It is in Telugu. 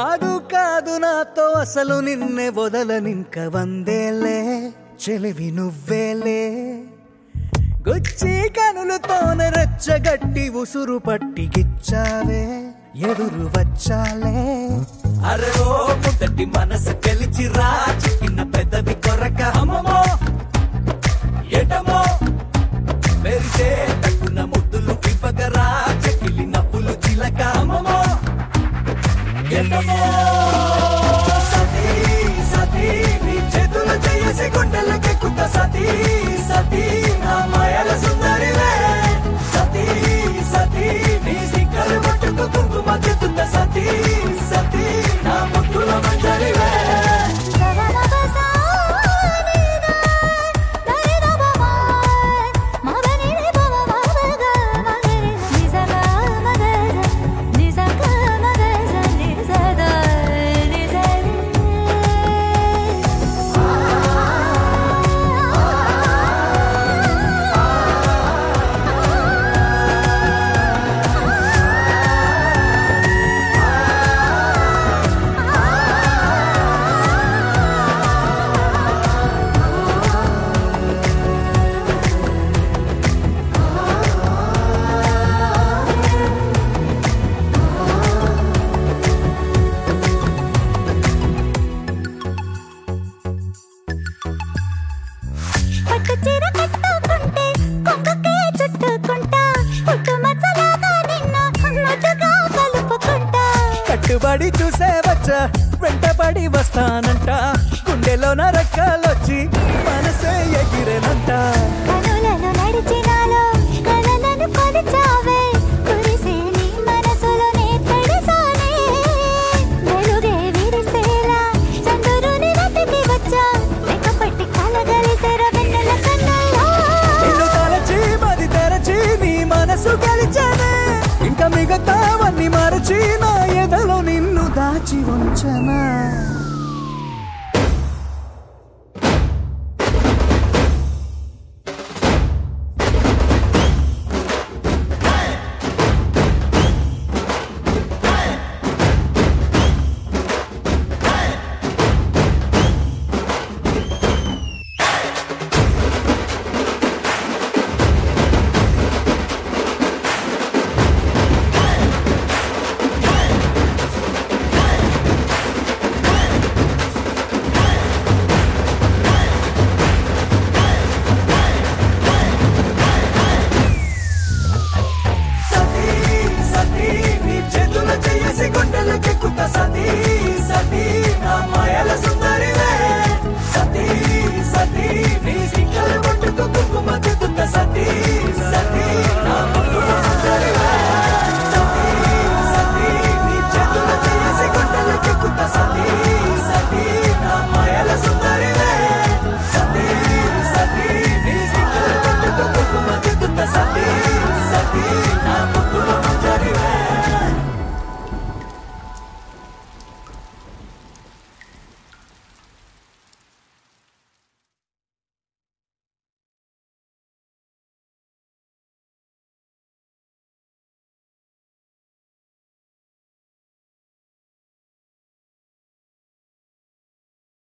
కాదు కాదు నాతో అసలు నిన్నే వదలనింక వందేలే చెలివి నువ్వేలే గుచ్చి కనులతోనే రెచ్చగట్టి ఉసురు పట్టి గిచ్చావే ఎదురు వచ్చాలే అరే ఓ ముద్దటి మనసు గెలిచి రా చిక్కిన పెద్దవి కొరక అమ్మమో ఎటమో మెరిసే తక్కున ముద్దులు ఇవ్వగరా చెక్కిలి నవ్వులు చిలక అమ్మమో ఎటమో సతీ సతీ నీ చేతుల చేసి గుండెలకెక్కుత సతీ సతీ నా మాయల సుందరివే సతీ సతీ నీ సిక్కలు పట్టుకు కుంకుమ చెత్తుత సతీ సతీ నా ముద్దుల మంజరివే పట్టు చీర కట్టుకుంటే కొంగుకే చుట్టుకుంటా పుట్టు మచ్చలాగా నిన్ను ముద్దుగా కలుపుకుంటా కట్టుబడి చూసే వచ్చా వెంటబడి వస్తానంట గుండెలోన రెక్కలొచ్చి మనసే ఎగిరేనంట కనులను నడిచినాలో కలలను కొలిచావే కురిసే నీ మనసులోనే తడిసానే వెలుగే విరిసేలా చంద్రుని వెతికి వచ్చా లెక్కపట్టి కలగలిసెర వెన్నెల కన్నుల్లో నిన్ను తలచి మది తెరచి నీ మనసు గెలిచానే ఇంకా మిగతావన్నీ మరచి నా ఎదలో నిన్ను దాచి ఉంచనా